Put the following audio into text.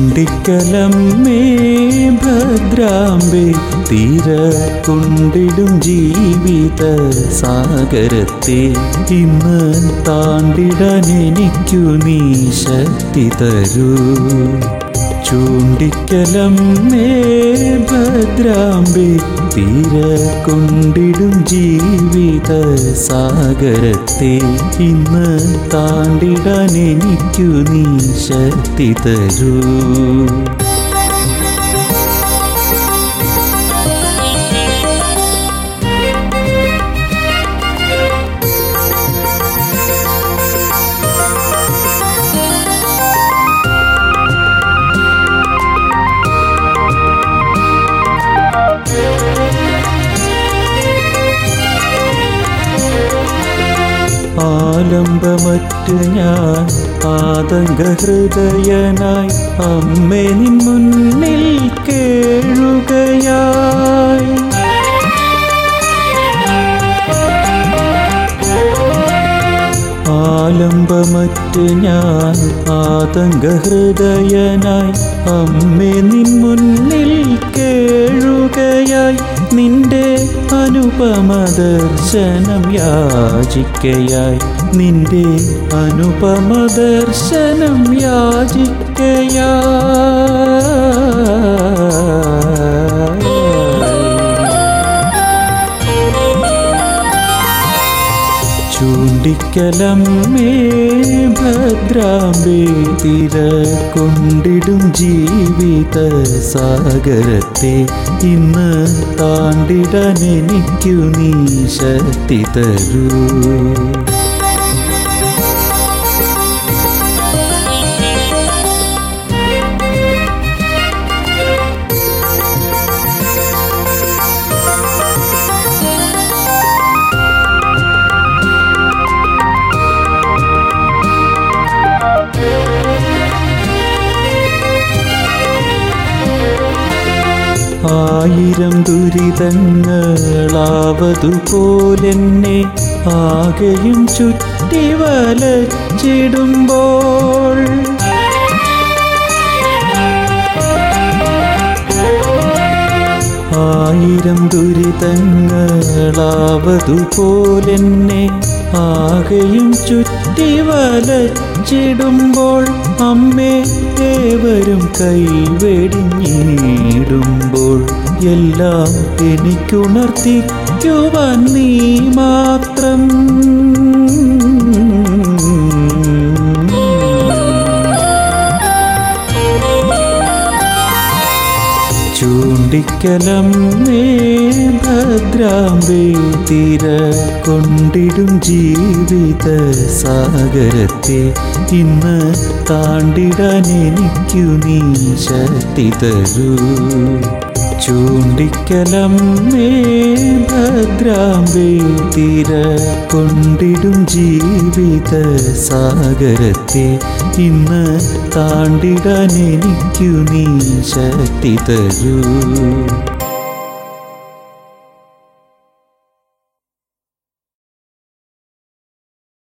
ചൂണ്ടിക്കലമ്മേ ഭദ്രാമ്പേ തീര കൊണ്ടിടും ജീവിത സാഗരത്തെ ഇന്ന് താണ്ടിടാൻ എനിക്കു നീ ശക്തി തരൂ ചൂണ്ടിക്കലമ്മേ ഭദ്രാമ്പേ തീര കൊണ്ടിടും ജീവിത സാഗരത്തെ ഇന്ന് താണ്ടിടാൻ എനിക്കു നീ ശക്തി തരൂ ആലംബമറ്റ് ഞാൻ ആതങ്കഹൃദയനായി അമ്മേ നിൻ മുന്നിൽ കേഴുകയായി ആലംബമറ്റ് ഞാൻ ആതങ്കഹൃദയനായി അമ്മേ നിൻ മുന്നിൽ കേഴുകയായി നിന്റെ അനുപമ ദർശനം യാചിക്കയായി നിന്റെ അനുപമ ദർശനം യാചിക്കയായി ചൂണ്ടിക്കലമ്മേ ഭദ്രാമ്പേ തിര കൊണ്ടിടും ജീവിത സാഗരത്തെ ഇന്ന് താണ്ടിടാൻ എനിക്കു നീ ശക്തി തരൂ ആയിരം ദുരിതങ്ങളാവതുപോലെന്നെ ആകെയും ചുറ്റി വലച്ചിടുമ്പോൾ ആയിരം ദുരിതങ്ങളാവതുപോലെന്നെ ആകെയും ചുറ്റി വലച്ചിടുമ്പോൾ അമ്മേ ഏവരും കൈവെടിഞ്ഞിടുമ്പോൾ എല്ലാം എനിക്കുണർത്തിക്കുവാൻ നീ മാത്രം ചൂണ്ടിക്കലമ്മേ ഭദ്രാമ്പേ തിര കൊണ്ടിടും ജീവിത സാഗരത്തെ ഇന്ന് താണ്ടിടാൻ എനിക്കു നീ ശക്തി തരൂ ചൂണ്ടിക്കലമ്മേ ഭദ്രാമ്പേ തിര കൊണ്ടിടും ജീവിത സാഗരത്തെ ഇന്ന് താണ്ടിടാൻ എനിക്കു നീ ശക്തി തരൂ